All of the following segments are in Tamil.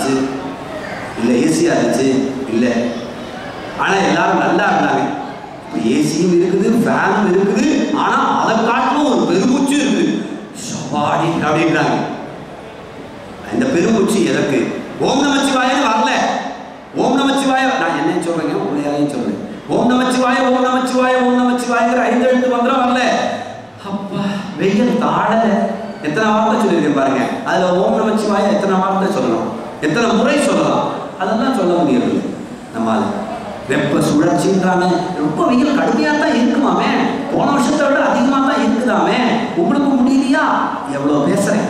இருந்துச்சு இல்லை ஏசியாக இருந்துச்சு இல்லை ஆனால் எல்லாரும் நல்லா இருந்தாங்க இப்போ ஏசியும் இருக்குது ஃபேனும் இருக்குது ஆனால் அதை காட்டிலும் ஒரு பெருமூச்சு இருக்குது சவாடி அப்படின்றாங்க இந்த பெருமூச்சு எதற்கு ஓம் நமச்சிவாயன்னு வரல ஓம் நமச்சிவாய நான் என்ன சொல்றேங்க உங்களை யாரையும் சொல்றேன் ஓம் நமச்சிவாய ஓம் நமச்சிவாய ஓம் நமச்சிவாயங்கிற ஐந்து எழுத்து மந்திரம் வரல அப்பா வெயில் தாழல எத்தனை வார்த்தை சொல்லியிருக்கேன் பாருங்க அதுல ஓம் நமச்சிவாய எத்தனை வார்த்தை சொல்லலாம் எத்தனை முறை சொல்லலாம் அதெல்லாம் சொல்ல முடியாது நம்மால வெப்ப சுழற்சின்றாங்க ரொம்ப வெயில் கடுமையாக தான் இருக்குமாமே போன வருஷத்தை விட அதிகமாக தான் இருக்குதாமே உங்களுக்கு முடியலையா எவ்வளோ பேசுறேன்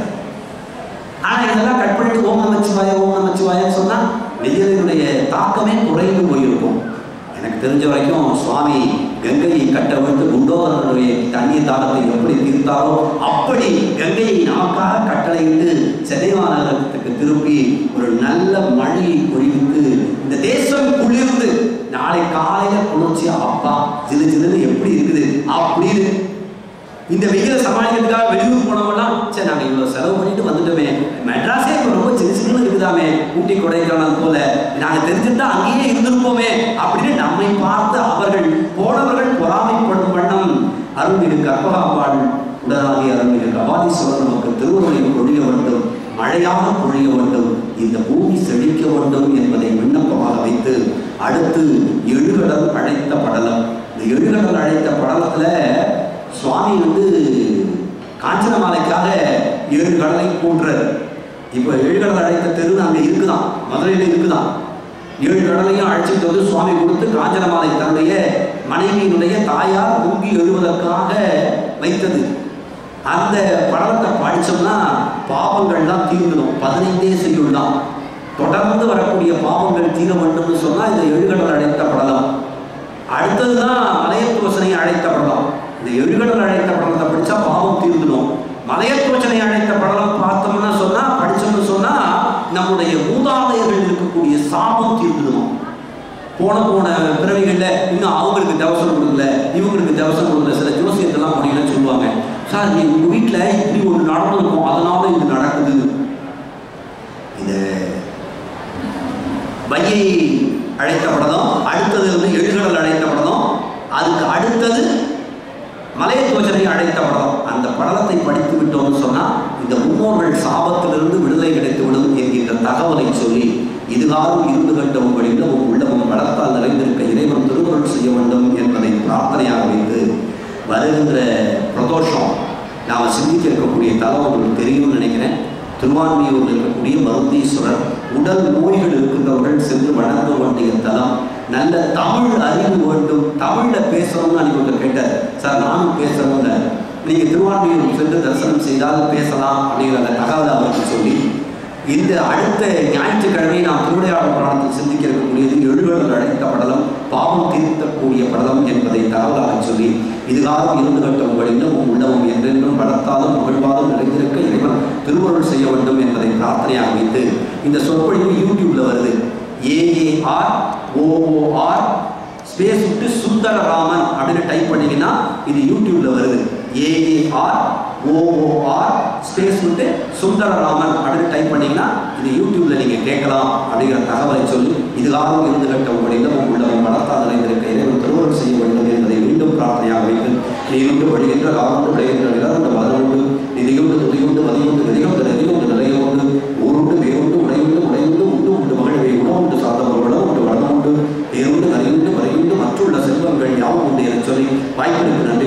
ஆனா இதெல்லாம் கட் பண்ணிட்டு ஓம் நமச்சிவாய ஓம் நமச்சிவாயன்னு சொன்னா வெயிலினுடைய தாக்கமே குறைந்து போயிருக்கும் எனக்கு தெரிஞ்ச வரைக்கும் சுவாமி கங்கையை கட்ட வைத்து குண்டோதரனுடைய தண்ணீர் தாகத்தை எப்படி தீர்த்தாரோ அப்படி கங்கையை நமக்காக கட்டளையிட்டு சென்னை மாநகரத்துக்கு திருப்பி ஒரு நல்ல மழையை பொழிவித்து இந்த தேசம் குளிர்ந்து நாளை காலையில குளிர்ச்சியா அப்பா ஜிலு ஜிலுன்னு எப்படி இருக்குது அப்படின்னு இந்த வெயிலை சமாளிக்கிறதுக்காக வெளியூர் போனவங்கலாம் சரி நாங்கள் இவ்வளோ செலவு பண்ணிட்டு வந்துட்டோமே மெட்ராஸே இப்போ ரொம்ப சின்ன சின்ன இருக்குதாமே ஊட்டி கொடைக்கானல் போல நாங்கள் தெரிஞ்சுட்டா அங்கேயே இருந்திருப்போமே அப்படின்னு நம்மை பார்த்து அவர்கள் போனவர்கள் பொறாமைப்படும் வண்ணம் அருள்மிகு கற்பகாம்பாள் உடனாகி அருள்மிகு கபாலீஸ்வரர் நமக்கு திருவுருளை பொழிய வேண்டும் மழையாக பொழிய வேண்டும் இந்த பூமி செழிக்க வேண்டும் என்பதை விண்ணப்பமாக வைத்து அடுத்து எழுகடல் அழைத்த படலம் இந்த எழுகடல் அழைத்த படலத்துல சுவாமி வந்து காஞ்சனமாலைக்காக ஏழு கடலை போன்றார் இப்போ ஏழு கடல் அழைத்த தெரு அங்கே இருக்குதான் மதுரையில் இருக்குதான் ஏழு கடலையும் அழைச்சிட்டு வந்து சுவாமி கொடுத்து காஞ்சனமாலை தன்னுடைய மனைவியினுடைய தாயார் முங்கி எழுவதற்காக வைத்தது அந்த படலத்தை படிச்சோம்னா பாவங்கள்லாம் தீர்ந்துடும் பதினைந்தே செய்யுள் தான் தொடர்ந்து வரக்கூடிய பாவங்கள் தீர வேண்டும்னு சொன்னா இந்த எழுகடல் அழைத்த படலம் அடுத்ததுதான் மலையத்தோசனை அழைத்த படலம் இந்த எழுகடல் அழைத்த படலத்தை படிச்சா பாவம் தீர்ந்துடும் மலையத்தோசனை அழைத்த படலம் பார்த்தோம்னா சொன்னா படிச்சோம்னு சொன்னா நம்முடைய மூதாதையர்கள் இருக்கக்கூடிய சாபம் தீர்ந்துடும் போன போன பிறவிகள்ல இன்னும் அவங்களுக்கு தவசம் கொடுக்கல இவங்களுக்கு தவசம் கொடுக்கல சில ஜோசியத்தெல்லாம் முடியலன்னு சொல்லுவாங்க சார் நீ உங்க வீட்டுல இப்படி ஒன்று நடந்திருக்கும் அதனால இது நடக்குது இந்த வையை அழைத்த படலம் அடுத்தது வந்து எழுகடல் அழைத்த படலம் அதுக்கு அடுத்தது மலையத்தோச்சனை அழைத்த படலம் அந்த படலத்தை படித்து விட்டோம்னு சொன்னா இந்த முன்னோர்கள் சாபத்திலிருந்து விடுதலை கிடைத்துவிடும் என்கின்ற தகவலை சொல்லி இதுகாலும் இருந்து கட்ட உங்கள் இல்லமும் உள்ளமும் வளர்த்தால் நிறைந்திருக்க இறைவன் திருவுருள் செய்ய வேண்டும் என்பதை பிரார்த்தனையாக வைத்து வருகின்ற பிரதோஷம் நாம் சிந்திக்க இருக்கக்கூடிய தலம் உங்களுக்கு தெரியும்னு நினைக்கிறேன் திருவான்மியூரில் இருக்கக்கூடிய மருந்தீஸ்வரர் உடல் நோய்கள் இருக்கின்றவர்கள் சென்று வணங்க வேண்டிய தலம் நல்ல தமிழ் அறிவு வேண்டும் தமிழ்ல பேசணும்னு அன்னைக்கு ஒருத்தர் கேட்டார் சார் நானும் பேசணும்னு நீங்க திருவான்மியூர் சென்று தரிசனம் செய்தால் பேசலாம் அப்படிங்கிற அந்த தகவலை அவருக்கு சொல்லி இந்த அடுத்த ஞாயிற்றுக்கிழமை நாம் திருவிளையாடல் புராணத்தில் சிந்திக்க இருக்கக்கூடியது எழுகடல் அழைத்த படலம் பாவம் தீர்த்தக்கூடிய படலம் என்பதை தகவலாக சொல்லி இதுகாலம் இருந்து கட்ட உங்களிடம் உள்ளவும் என்றென்றும் வளர்த்தாலும் புகழ்வாலும் நிறைந்திருக்க இறைவன் திருவருள் செய்ய வேண்டும் என்பதை பிரார்த்தனையாக வைத்து இந்த சொற்பொழிவு யூடியூப்ல வருது ஏஏஆர் ஓஓஆர் ஸ்பேஸ் விட்டு சுந்தரராமன் அப்படின்னு டைப் பண்ணீங்கன்னா இது யூடியூப்ல வருது ஏஏஆர் ஓஓஆர் ஸ்பேஸ் விட்டு சுந்தரராமன் அப்படின்னு டைப் பண்ணீங்கன்னா இது யூடியூப்ல நீங்க கேட்கலாம் அப்படிங்கிற தகவலை சொல்லி இதுகாலம் இருந்து கட்ட உங்களிடம் உள்ளவன் வளர்த்தால் நிறைந்திருக்க இறைவன் திருவருள் செய்ய வேண்டும் என்பதை மீண்டும் பிரார்த்தனையாக வைத்து நீருண்டு வழிகின்ற காவண்டு விளைகின்ற நிலருண்டு மதனுண்டு நிதியுண்டு துதியுண்டு மதியுண்டு விதையுண்டு நதியுண்டு நிலையுண்டு ஊருண்டு வேருண்டு உடையுண்டு உடையுண்டு உண்டு உண்டு மகிழ்வை உணவுண்டு சார்ந்தவர்களும் உண்டு வளமுண்டு வேருண்டு கரையுண்டு வரையுண்டு மற்றுள்ள செல்வங்கள் யாவும் உண்டு என சொல்லி வாய்ப்பிற்கு நன்றி